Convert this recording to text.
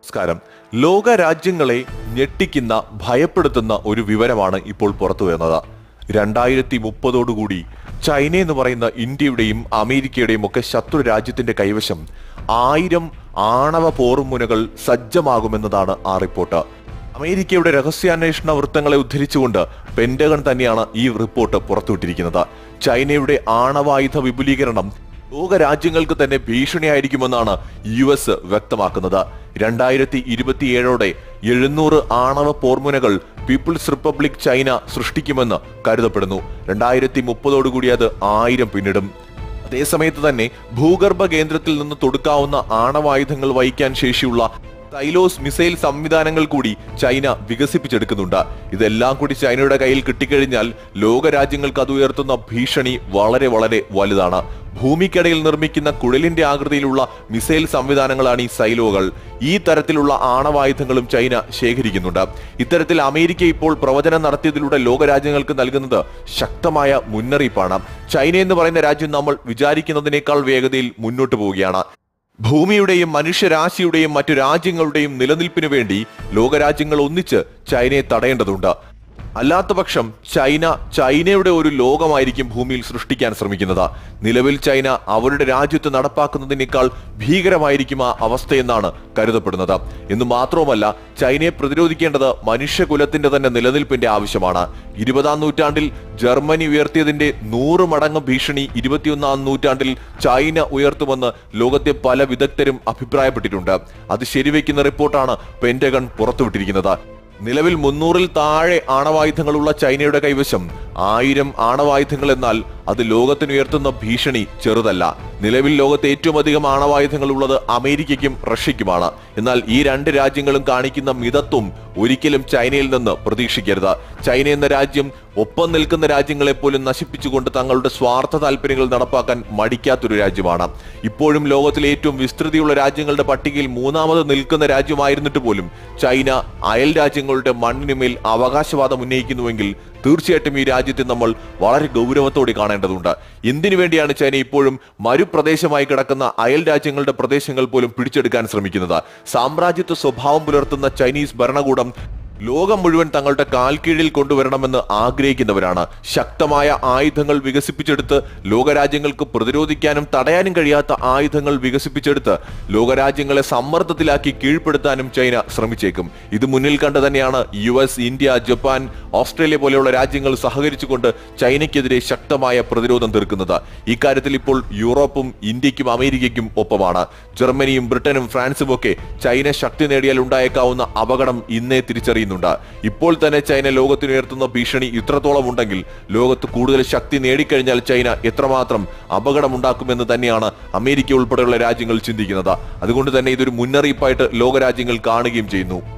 നമസ്കാരം ലോക രാജ്യങ്ങളെ ഞെട്ടിക്കുന്ന ഭയപ്പെടുത്തുന്ന ഒരു വിവരമാണ് ഇപ്പോൾ പുറത്തു വരുന്നത് രണ്ടായിരത്തി മുപ്പതോടുകൂടി ചൈന എന്ന് പറയുന്ന ഇന്ത്യയുടെയും അമേരിക്കയുടെയും ഒക്കെ ശത്രു രാജ്യത്തിന്റെ കൈവശം ആയിരം ആണവ പോർമുനകൾ സജ്ജമാകുമെന്നതാണ് ആ റിപ്പോർട്ട് അമേരിക്കയുടെ രഹസ്യാന്വേഷണ വൃത്തങ്ങളെ ഉദ്ധരിച്ചുകൊണ്ട് പെന്റഗൺ തന്നെയാണ് ഈ റിപ്പോർട്ട് പുറത്തുവിട്ടിരിക്കുന്നത് ചൈനയുടെ ആണവായുധ വിപുലീകരണം ലോക രാജ്യങ്ങൾക്ക് തന്നെ ഭീഷണിയായിരിക്കുമെന്നാണ് യു എസ് വ്യക്തമാക്കുന്നത് രണ്ടായിരത്തി ഇരുപത്തിയേഴോടെ എഴുന്നൂറ് ആണവ പോർമുനകൾ പീപ്പിൾസ് റിപ്പബ്ലിക് ചൈന സൃഷ്ടിക്കുമെന്ന് കരുതപ്പെടുന്നു രണ്ടായിരത്തി മുപ്പതോടുകൂടി അത് ആയിരം പിന്നിടും അതേസമയത്ത് തന്നെ ഭൂഗർഭ കേന്ദ്രത്തിൽ നിന്ന് തൊടുക്കാവുന്ന ആണവായുധങ്ങൾ വഹിക്കാൻ ശേഷിയുള്ള തൈലോസ് മിസൈൽ സംവിധാനങ്ങൾ കൂടി ചൈന വികസിപ്പിച്ചെടുക്കുന്നുണ്ട് ഇതെല്ലാം കൂടി ചൈനയുടെ കയ്യിൽ കിട്ടിക്കഴിഞ്ഞാൽ ലോക രാജ്യങ്ങൾക്ക് അത് ഉയർത്തുന്ന ഭീഷണി വളരെ വളരെ വലുതാണ് ഭൂമിക്കടിയിൽ നിർമ്മിക്കുന്ന കുഴലിന്റെ ആകൃതിയിലുള്ള മിസൈൽ സംവിധാനങ്ങളാണ് ഈ സൈലോകൾ ഈ തരത്തിലുള്ള ആണവായുധങ്ങളും ചൈന ശേഖരിക്കുന്നുണ്ട് ഇത്തരത്തിൽ അമേരിക്ക ഇപ്പോൾ പ്രവചനം നടത്തിയതിലൂടെ ലോകരാജ്യങ്ങൾക്ക് നൽകുന്നത് ശക്തമായ മുന്നറിയിപ്പാണ് ചൈന എന്ന് പറയുന്ന രാജ്യം നമ്മൾ വിചാരിക്കുന്നതിനേക്കാൾ വേഗതയിൽ മുന്നോട്ട് പോവുകയാണ് ഭൂമിയുടെയും മനുഷ്യരാശിയുടെയും മറ്റു രാജ്യങ്ങളുടെയും നിലനിൽപ്പിനു വേണ്ടി ലോകരാജ്യങ്ങൾ ഒന്നിച്ച് ചൈനയെ തടയേണ്ടതുണ്ട് അല്ലാത്തപക്ഷം ചൈന ചൈനയുടെ ഒരു ലോകമായിരിക്കും ഭൂമിയിൽ സൃഷ്ടിക്കാൻ ശ്രമിക്കുന്നത് നിലവിൽ ചൈന അവരുടെ രാജ്യത്ത് നടപ്പാക്കുന്നതിനേക്കാൾ ഭീകരമായിരിക്കും ആ അവസ്ഥയെന്നാണ് കരുതപ്പെടുന്നത് എന്ന് മാത്രവുമല്ല ചൈനയെ പ്രതിരോധിക്കേണ്ടത് മനുഷ്യകുലത്തിന്റെ തന്നെ നിലനിൽപ്പിന്റെ ആവശ്യമാണ് ഇരുപതാം നൂറ്റാണ്ടിൽ ജർമ്മനി ഉയർത്തിയതിന്റെ നൂറ് മടങ്ങ് ഭീഷണി ഇരുപത്തിയൊന്നാം നൂറ്റാണ്ടിൽ ചൈന ഉയർത്തുമെന്ന് ലോകത്തെ പല വിദഗ്ധരും അഭിപ്രായപ്പെട്ടിട്ടുണ്ട് അത് ശരിവെക്കുന്ന റിപ്പോർട്ടാണ് പെന്റഗൺ പുറത്തുവിട്ടിരിക്കുന്നത് നിലവിൽ മുന്നൂറിൽ താഴെ ആണവായുധങ്ങളുള്ള ചൈനയുടെ കൈവശം ആയിരം ആണവായുധങ്ങൾ എന്നാൽ അത് ലോകത്തിന് ഉയർത്തുന്ന ഭീഷണി ചെറുതല്ല നിലവിൽ ലോകത്ത് ഏറ്റവും അധികം ആണവായുധങ്ങൾ ഉള്ളത് അമേരിക്കയ്ക്കും റഷ്യയ്ക്കുമാണ് എന്നാൽ ഈ രണ്ട് രാജ്യങ്ങളും കാണിക്കുന്ന മിതത്വം ഒരിക്കലും ചൈനയിൽ നിന്ന് പ്രതീക്ഷിക്കരുത് ചൈന എന്ന രാജ്യം ഒപ്പം നിൽക്കുന്ന രാജ്യങ്ങളെ പോലും നശിപ്പിച്ചുകൊണ്ട് തങ്ങളുടെ സ്വാർത്ഥ താല്പര്യങ്ങൾ നടപ്പാക്കാൻ മടിക്കാത്തൊരു രാജ്യമാണ് ഇപ്പോഴും ലോകത്തിലെ ഏറ്റവും വിസ്തൃതിയുള്ള രാജ്യങ്ങളുടെ പട്ടികയിൽ മൂന്നാമത് നിൽക്കുന്ന രാജ്യമായിരുന്നിട്ട് പോലും ചൈന അയൽ രാജ്യങ്ങളുടെ മണ്ണിനുമേൽ അവകാശവാദം ഉന്നയിക്കുന്നുവെങ്കിൽ തീർച്ചയായിട്ടും ഈ രാജ്യത്തെ നമ്മൾ വളരെ ഗൗരവത്തോടെ കാണേണ്ടതുണ്ട് എന്തിനു വേണ്ടിയാണ് ചൈന ഇപ്പോഴും മരുപ്രദേശമായി കിടക്കുന്ന അയൽ രാജ്യങ്ങളുടെ പ്രദേശങ്ങൾ പോലും പിടിച്ചെടുക്കാൻ ശ്രമിക്കുന്നത് സാമ്രാജ്യത്വ സ്വഭാവം പുലർത്തുന്ന ചൈനീസ് ഭരണകൂടം ലോകം മുഴുവൻ തങ്ങളുടെ കാൽ കീഴിൽ കൊണ്ടുവരണമെന്ന് ആഗ്രഹിക്കുന്നവരാണ് ശക്തമായ ആയുധങ്ങൾ വികസിപ്പിച്ചെടുത്ത് ലോകരാജ്യങ്ങൾക്ക് പ്രതിരോധിക്കാനും തടയാനും കഴിയാത്ത ആയുധങ്ങൾ വികസിപ്പിച്ചെടുത്ത് ലോകരാജ്യങ്ങളെ സമ്മർദ്ദത്തിലാക്കി കീഴ്പ്പെടുത്താനും ചൈന ശ്രമിച്ചേക്കും ഇത് മുന്നിൽ കണ്ട് തന്നെയാണ് U S India Japan Australia പോലെയുള്ള രാജ്യങ്ങൾ സഹകരിച്ചുകൊണ്ട് ചൈനയ്ക്കെതിരെ ശക്തമായ പ്രതിരോധം തീർക്കുന്നത് ഇക്കാര്യത്തിൽ ഇപ്പോൾ യൂറോപ്പും ഇന്ത്യക്കും അമേരിക്കയ്ക്കും ഒപ്പമാണ് ജർമ്മനിയും ബ്രിട്ടനും ഫ്രാൻസും ഒക്കെ ചൈന ശക്തി നേടിയാൽ ഉണ്ടായേക്കാവുന്ന അപകടം ഇന്നേ തിരിച്ചറിയുന്നുണ്ട് ഇപ്പോൾ തന്നെ ചൈന ലോകത്തിന് ഉയർത്തുന്ന ഭീഷണി ഇത്രത്തോളം ഉണ്ടെങ്കിൽ ലോകത്ത് കൂടുതൽ ശക്തി നേടിക്കഴിഞ്ഞാൽ ചൈന എത്രമാത്രം അപകടമുണ്ടാക്കുമെന്ന് തന്നെയാണ് അമേരിക്ക ഉൾപ്പെടെയുള്ള രാജ്യങ്ങൾ ചിന്തിക്കുന്നത് അതുകൊണ്ട് തന്നെ ഇതൊരു മുന്നറിയിപ്പായിട്ട് ലോകരാജ്യങ്ങൾ കാണുകയും ചെയ്യുന്നു